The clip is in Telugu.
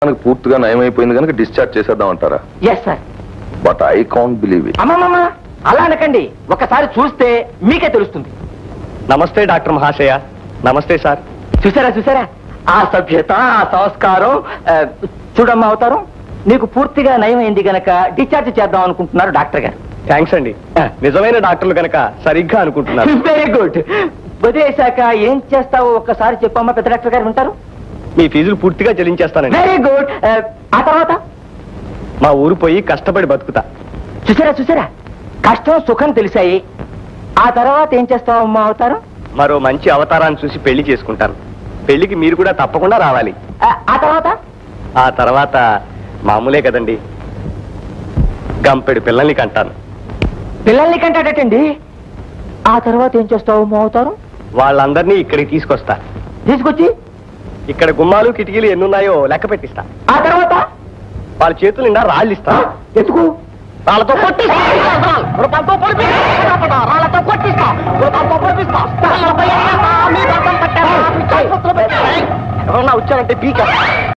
మనకు పూర్తిగా నయమైపోయింది కనుక డిశ్చార్జ్ చేసేద్దాం అంటారా yes sir but I can't believe it అమ్మమ్మమ్మ అలా అనకండి ఒకసారి చూస్తే మీకే తెలుస్తుంది నమస్తే డాక్టర్ మహాశయ నమస్తే సార్ చూసారా చూసారా ఆ సభ్యత ఆ సంస్కారం ఆ, చూడమ్మా అవతారం నీకు పూర్తిగా నయమైంది గనక డిశ్చార్జ్ చేద్దాం అనుకుంటున్నారు డాక్టర్ గారు థ్యాంక్స్ అండి నిజమైన డాక్టర్లు కనుక సరిగ్గా అనుకుంటున్నారు వెరీ గుడ్ వదిలేశాక ఏం చేస్తావో ఒక్కసారి చెప్పమ్మా పెద్ద డాక్టర్ గారు ఉంటారు మీ ఫీజులు పూర్తిగా చెల్లించేస్తానండి వెరీ గుడ్ ఆ తర్వాత మా ఊరు పోయి కష్టపడి బతుకుతా చూసారా చూసారా కష్టం సుఖం తెలిసాయి ఆ తర్వాత ఏం చేస్తావమ్మా అవతారం మరో మంచి అవతారాన్ని చూసి పెళ్లి చేసుకుంటాను పెళ్లికి మీరు కూడా తప్పకుండా రావాలి ఆ, ఆ తర్వాత ఆ తర్వాత మామూలే కదండి గంపెడు పిల్లల్ని కంటాను పిల్లల్ని కంటాడటండి ఆ తర్వాత ఏం చేస్తావమ్మా అవతారం వాళ్ళందరినీ ఇక్కడికి తీసుకొస్తా తీసుకొచ్చి ఇక్కడ గుమ్మాలు కిటికీలు ఎన్నున్నాయో లెక్క పెట్టిస్తా ఆ తర్వాత వాళ్ళ చేతులు నిండా రాళ్ళు ఇస్తా ఎందుకు రాళ్ళతో కొట్టిస్తా రూపాయలతో పొడిపిస్తా. రాళ్ళతో కొట్టిస్తా. రూపాయలతో పొడిపిస్తా. రాళ్ళపై ఎత్తావా? మీ రథం పట్టావా? మీ కైపత్రం పెట్టావా? ఎవరన్నా వచ్చారంటే పీక